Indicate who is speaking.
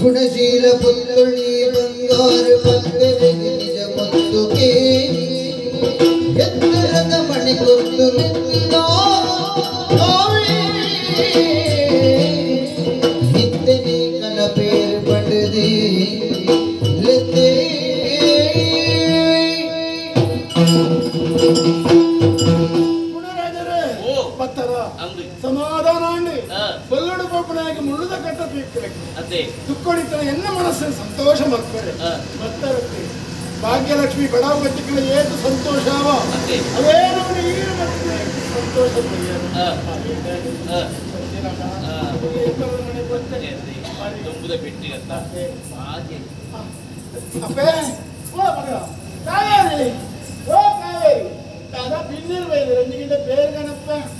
Speaker 1: ಗುಣಶೀಲ ಪುತ್ರುಳಿ ಬಂಗಾರ ಪತ್ತರಿಗೆ ನಿಜ ಮುತ್ತುಗೆ ಎತ್ತರದ ಮಣಿ ಕೊತ್ತು ನಿತ್ತನೆ ಕನ ಪೇರ್ ಪಡೆದೆ ಲೆತ್ತೆ
Speaker 2: ಗುಣರಾಜರೇ
Speaker 3: ಓ.
Speaker 2: ಪತ್ತರ
Speaker 3: ಅಂದು
Speaker 2: ಸಮಾಧಾನ ಅಂಡಿ
Speaker 3: ಆ.
Speaker 2: ಬಲ್ಲಡು ಪಾಪನಾಗಿ ಮುಳ್ಳುದ ಕಟ್ಟ ಪೀಕ್ಬೇಕು
Speaker 3: ಅದೇ
Speaker 2: ದುಃಖಡಿತನ ಎನ್ನ ಮನಸ್ಸಿನ ಸಂತೋಷ ಮಲ್ಪಡೆ
Speaker 3: ಆ.
Speaker 2: ಭಕ್ತರಕ್ಕೆ ಭಾಗ್ಯಲಕ್ಷ್ಮಿ ಬಡವ ಗತಿಗಳ ಏತು ಸಂತೋಷವ
Speaker 3: ಅದೇ
Speaker 2: ಅವೇ ನಮಗೆ ಈರು ಮತ್ತೆ ಸಂತೋಷ ಪಡೆಯಲು.
Speaker 3: ಆ.
Speaker 2: ಹಾಗಾಗಿ
Speaker 3: ಆ.
Speaker 2: ಬರ್ತೀನಣ್ಣ.
Speaker 3: ಆ.
Speaker 2: ಇಲ್ಲಿ ಇಬ್ಬರ ಮನೆ ಬರ್ತೇನೆ.
Speaker 3: ತುಂಬುದ ಪೆಟ್ಟಿಗತ್ತ ಹಾಗೆ
Speaker 2: ಅಪ್ಪೇ ಓ ಮಗ ಕಾವೇರಿ ಓ ಕಾವೇರಿ ಅದ ಬಿನ್ನಿರ್ಬೇಕು ರಂಜಿಗಿಂತ ಬೇರೆ ಕಣಪ್ಪ